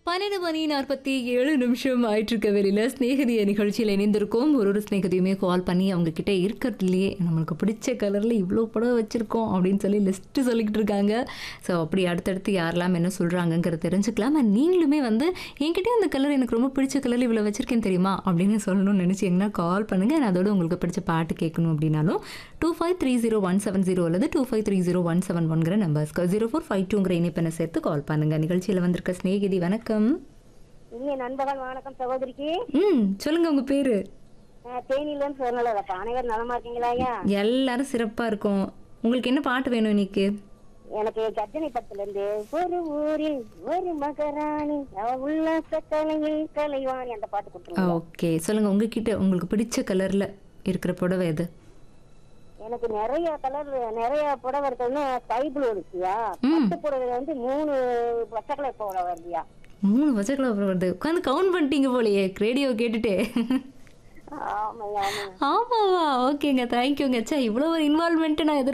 பன்னெண்டு மணி நாற்பத்தி ஏழு நிமிஷம் ஆயிட்டிருக்க வெளியில் ஸ்நேகதிய நிகழ்ச்சியில் இணைந்திருக்கோம் ஒரு ஒரு ஸ்நேகதியுமே கால் பண்ணி அவங்க கிட்ட இருக்கிறதுலையே நம்மளுக்கு பிடிச்ச கலரில் இவ்வளோ புடவை வச்சுருக்கோம் அப்படின்னு சொல்லி லிஸ்ட்டு சொல்லிக்கிட்டு இருக்காங்க ஸோ அப்படி அடுத்தடுத்து யாரெல்லாம் என்ன சொல்கிறாங்கங்கிறத தெரிஞ்சுக்கலாம் And நீங்களுமே வந்து என்கிட்டயும் அந்த கலர் எனக்கு ரொம்ப பிடிச்ச கலரில் இவ்வளோ வச்சுருக்கேன் தெரியுமா அப்படின்னு சொல்லணும்னு நினச்சிங்கன்னா கால் பண்ணுங்கள் நான் அதோட உங்களுக்கு பிடிச்ச பாட்டு கேட்கணும் அப்படின்னாலும் two five three zero one seven zero அல்லது two five three zero one seven ஒன்கிற நம்பர்ஸ்க்கு ஜீரோ ஃபோர் ஃபைவ் டூங்கிற இணைப்பெண்ணை சேர்த்து கால் பண்ணுங்கள் நிகழ்ச்சியில் வந்திருக்க ஸ்நேகிதி வணக்கம் இனிய நண்பகல் வணக்கம் சகோதரிக்கு ம் சொல்லுங்க உங்க பேரு அஹ், தேனியிலன்னு சொன்னலப்பா அனைவரும் நலமா இருக்கீங்களா ஐயா எல்லாரும் சிறப்பா இருக்கும் உங்களுக்கு என்ன பாட்டு வேணும் இன்னைக்கு எனக்கு கர்ஜனை படத்துல இருந்து ஒரு ஊரில் ஒரு மகராணி அவ உல்லாச கலையில் கலைவாணி அந்த பாட்டு கொடுத்துருங்க ஓகே சொல்லுங்க உங்ககிட்ட உங்களுக்கு பிடிச்ச கலர்ல இருக்கிற புடவை எது எனக்கு நிறைய கலர் நிறைய புடவை இருக்குன்னு ஸ்கை ப்ளூ இருக்குயா பட்டு புடவை வந்து மூணு பச்சை கலர் புடவை வருதுயா மூணு பச்சை கலர் வருது உட்காந்து கவுண்ட் பண்ணிட்டீங்க போலயே ரேடியோ கேட்டுட்டே ஆமாய்யா ஆமாய்யா ஆமாவா ஓகேங்க தேங்க்யூங்க சே இவ்வளோ ஒரு இன்வால்மெண்ட்டு நான் எதிர்